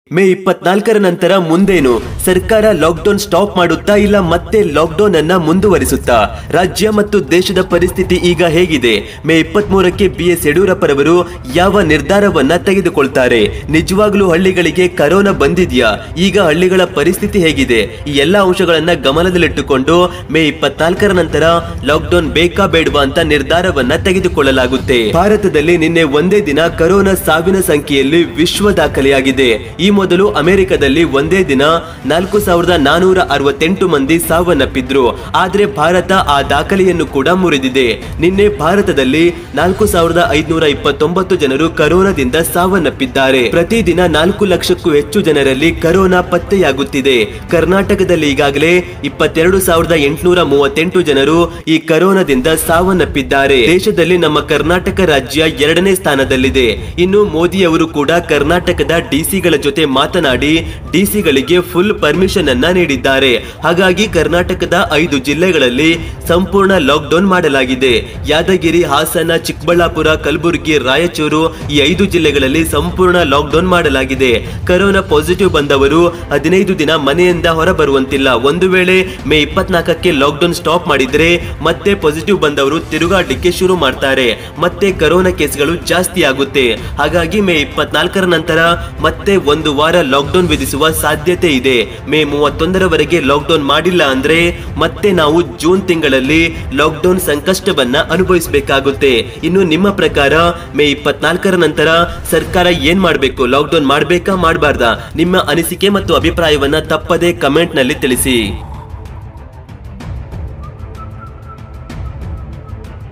ಮೇ ಇಪ್ಪತ್ನಾಲ್ಕರ ನಂತರ ಮುಂದೇನು ಸರ್ಕಾರ ಲಾಕ್ಡೌನ್ ಸ್ಟಾಪ್ ಮಾಡುತ್ತಾ ಇಲ್ಲ ಮತ್ತೆ ಲಾಕ್ಡೌನ್ ಅನ್ನ ಮುಂದುವರಿಸುತ್ತಾ ರಾಜ್ಯ ಮತ್ತು ದೇಶದ ಪರಿಸ್ಥಿತಿ ಈಗ ಹೇಗಿದೆ ಮೇ ಇಪ್ಪತ್ತ್ ಮೂರಕ್ಕೆ ಬಿ ಎಸ್ ಯಡಿಯೂರಪ್ಪರವರು ಯಾವ ನಿರ್ಧಾರವನ್ನ ತೆಗೆದುಕೊಳ್ತಾರೆ ನಿಜವಾಗ್ಲೂ ಹಳ್ಳಿಗಳಿಗೆ ಕರೋನಾ ಬಂದಿದ್ಯಾ ಈಗ ಹಳ್ಳಿಗಳ ಪರಿಸ್ಥಿತಿ ಹೇಗಿದೆ ಈ ಎಲ್ಲಾ ಅಂಶಗಳನ್ನ ಗಮನದಲ್ಲಿಟ್ಟುಕೊಂಡು ಮೇ ಇಪ್ಪತ್ನಾಲ್ಕರ ನಂತರ ಲಾಕ್ಡೌನ್ ಬೇಕಾ ಬೇಡವಾ ಅಂತ ನಿರ್ಧಾರವನ್ನ ತೆಗೆದುಕೊಳ್ಳಲಾಗುತ್ತೆ ಭಾರತದಲ್ಲಿ ನಿನ್ನೆ ಒಂದೇ ದಿನ ಕರೋನಾ ಸಾವಿನ ಸಂಖ್ಯೆಯಲ್ಲಿ ವಿಶ್ವ ದಾಖಲೆಯಾಗಿದೆ ಈ ಮೊದಲು ಅಮೆರಿಕದಲ್ಲಿ ಒಂದೇ ದಿನ ನಾಲ್ಕು ಸಾವಿರದ ನಾನೂರ ಅರವತ್ತೆಂಟು ಮಂದಿ ಸಾವನ್ನಪ್ಪಿದ್ರು ಆದ್ರೆ ಭಾರತ ಆ ದಾಖಲೆಯನ್ನು ಕೂಡ ಮುರಿದಿದೆ ನಿನ್ನೆ ಭಾರತದಲ್ಲಿ ನಾಲ್ಕು ಸಾವಿರದ ಐದುನೂರ ಇಪ್ಪತ್ತೊಂಬತ್ತು ಜನರು ಕರೋನಾದಿಂದ ಸಾವನ್ನಪ್ಪಿದ್ದಾರೆ ಪ್ರತಿದಿನ ನಾಲ್ಕು ಲಕ್ಷಕ್ಕೂ ಹೆಚ್ಚು ಜನರಲ್ಲಿ ಕರೋನಾ ಪತ್ತೆಯಾಗುತ್ತಿದೆ ಕರ್ನಾಟಕದಲ್ಲಿ ಈಗಾಗಲೇ ಇಪ್ಪತ್ತೆರಡು ಸಾವಿರದ ಎಂಟುನೂರ ಮೂವತ್ತೆಂಟು ಜನರು ಈ ಕರೋನಾದಿಂದ ಸಾವನ್ನಪ್ಪಿದ್ದಾರೆ ದೇಶದಲ್ಲಿ ನಮ್ಮ ಕರ್ನಾಟಕ ರಾಜ್ಯ ಎರಡನೇ ಸ್ಥಾನದಲ್ಲಿದೆ ಇನ್ನು ಮೋದಿ ಅವರು ಕೂಡ ಕರ್ನಾಟಕದ ಡಿಸಿಗಳ ಜೊತೆ ಮಾತನಾಡಿ ಡಿಸಿಗಳಿಗೆ ಫುಲ್ ಪರ್ಮಿಷನ್ ಅನ್ನ ನೀಡಿದ್ದಾರೆ ಹಾಗಾಗಿ ಕರ್ನಾಟಕದ ಐದು ಜಿಲ್ಲೆಗಳಲ್ಲಿ ಸಂಪೂರ್ಣ ಲಾಕ್ಡೌನ್ ಮಾಡಲಾಗಿದೆ ಯಾದಗಿರಿ ಹಾಸನ ಚಿಕ್ಕಬಳ್ಳಾಪುರ ಕಲಬುರಗಿ ರಾಯಚೂರು ಈ ಐದು ಜಿಲ್ಲೆಗಳಲ್ಲಿ ಸಂಪೂರ್ಣ ಲಾಕ್ಡೌನ್ ಮಾಡಲಾಗಿದೆ ಕರೋನಾ ಪಾಸಿಟಿವ್ ಬಂದವರು ಹದಿನೈದು ದಿನ ಮನೆಯಿಂದ ಹೊರಬರುವಂತಿಲ್ಲ ಒಂದು ವೇಳೆ ಮೇ ಇಪ್ಪತ್ನಾಲ್ಕಕ್ಕೆ ಲಾಕ್ಡೌನ್ ಸ್ಟಾಪ್ ಮಾಡಿದ್ರೆ ಮತ್ತೆ ಪಾಸಿಟಿವ್ ಬಂದವರು ತಿರುಗಾಡಲಿಕ್ಕೆ ಶುರು ಮಾಡ್ತಾರೆ ಮತ್ತೆ ಕರೋನಾ ಕೇಸ್ಗಳು ಜಾಸ್ತಿ ಆಗುತ್ತೆ ಹಾಗಾಗಿ ಮೇ ಇಪ್ಪತ್ನಾಲ್ಕರ ನಂತರ ಮತ್ತೆ ಒಂದು ವಾರ ಲಾಕ್ಡೌನ್ ವಿಧಿಸುವ ಸಾಧ್ಯತೆ ಇದೆ ಮೇ ಮೂವತ್ತೊಂದರವರೆಗೆ ಲಾಕ್ಡೌನ್ ಮಾಡಿಲ್ಲ ಅಂದ್ರೆ ಮತ್ತೆ ನಾವು ಜೂನ್ ತಿಂಗಳಲ್ಲಿ ಲಾಕ್ಡೌನ್ ಸಂಕಷ್ಟವನ್ನ ಅನುಭವಿಸಬೇಕಾಗುತ್ತೆ ಇನ್ನು ನಿಮ್ಮ ಪ್ರಕಾರ ಮೇ ಇಪ್ಪತ್ನಾಲ್ಕರ ನಂತರ ಸರ್ಕಾರ ಏನ್ ಮಾಡಬೇಕು ಲಾಕ್ಡೌನ್ ಮಾಡಬೇಕಾ ಮಾಡಬಾರ್ದಾ ನಿಮ್ಮ ಅನಿಸಿಕೆ ಮತ್ತು ಅಭಿಪ್ರಾಯವನ್ನ ತಪ್ಪದೆ ಕಮೆಂಟ್ ನಲ್ಲಿ ತಿಳಿಸಿ